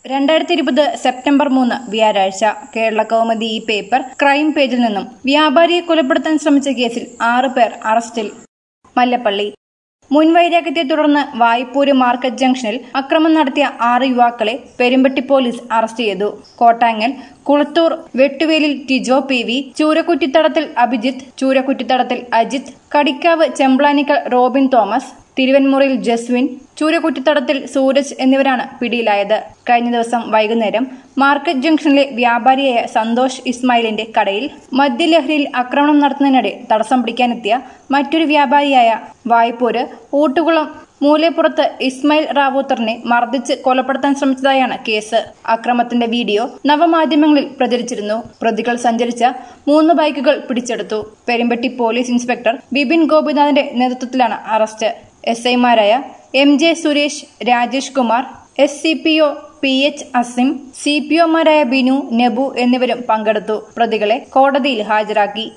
രണ്ടായിരത്തി ഇരുപത് സെപ്റ്റംബർ മൂന്ന് വ്യാഴാഴ്ച കേരള കൗമുദി ഈ പേപ്പർ ക്രൈം പേജിൽ നിന്നും വ്യാപാരിയെ കൊലപ്പെടുത്താൻ ശ്രമിച്ച കേസിൽ ആറ് പേർ അറസ്റ്റിൽ മല്ലപ്പള്ളി മുൻവൈരാഗ്യത്തെ തുടർന്ന് വായ്പൂര് മാർക്കറ്റ് ജംഗ്ഷനിൽ അക്രമം നടത്തിയ ആറ് യുവാക്കളെ പെരുമ്പട്ടി പോലീസ് അറസ്റ്റ് ചെയ്തു Kottangal Kulathoor Vettuvelil Tijo P V Choorakuttithadathil Abhijith Choorakuttithadathil Ajith Kadikkavu Chemplanickal Robin Thomas Thiruvanmuriyil Jaswin Choorakuttithadathil Sooraj എന്നിവരാണ് പിടിയിലായത് കഴിഞ്ഞ ദിവസം വൈകുന്നേരം മാർക്കറ്റ് ജംഗ്ഷനിലെ വ്യാപാരിയായ സന്തോഷ് ഇസ്മായിലിന്റെ കടയിൽ മദ്യലഹരിയിൽ ആക്രമണം നടത്തുന്നതിനിടെ തടസ്സം പിടിക്കാനെത്തിയ മറ്റൊരു വ്യാപാരിയായ വായ്പൂര് ഊട്ടുകുളം മൂലേപ്പുറത്ത് ഇസ്മായിൽ റാവൂത്തറിനെ മർദ്ദിച്ച് കൊലപ്പെടുത്താൻ ശ്രമിച്ചതായാണ് കേസ് അക്രമത്തിന്റെ വീഡിയോ നവമാധ്യമങ്ങളിൽ പ്രചരിച്ചിരുന്നു പ്രതികൾ സഞ്ചരിച്ച മൂന്ന് ബൈക്കുകൾ പിടിച്ചെടുത്തു പെരുമ്പട്ടി പോലീസ് ഇൻസ്പെക്ടർ ബിപിൻ ഗോപിനാഥിന്റെ നേതൃത്വത്തിലാണ് അറസ്റ്റ് എസ് ഐമാരായ M J Suresh Rajesh Kumar S C P O P H Asim C P ഒമാരായ ബിനു നെബു എന്നിവരും പങ്കെടുത്തു പ്രതികളെ കോടതിയിൽ ഹാജരാക്കി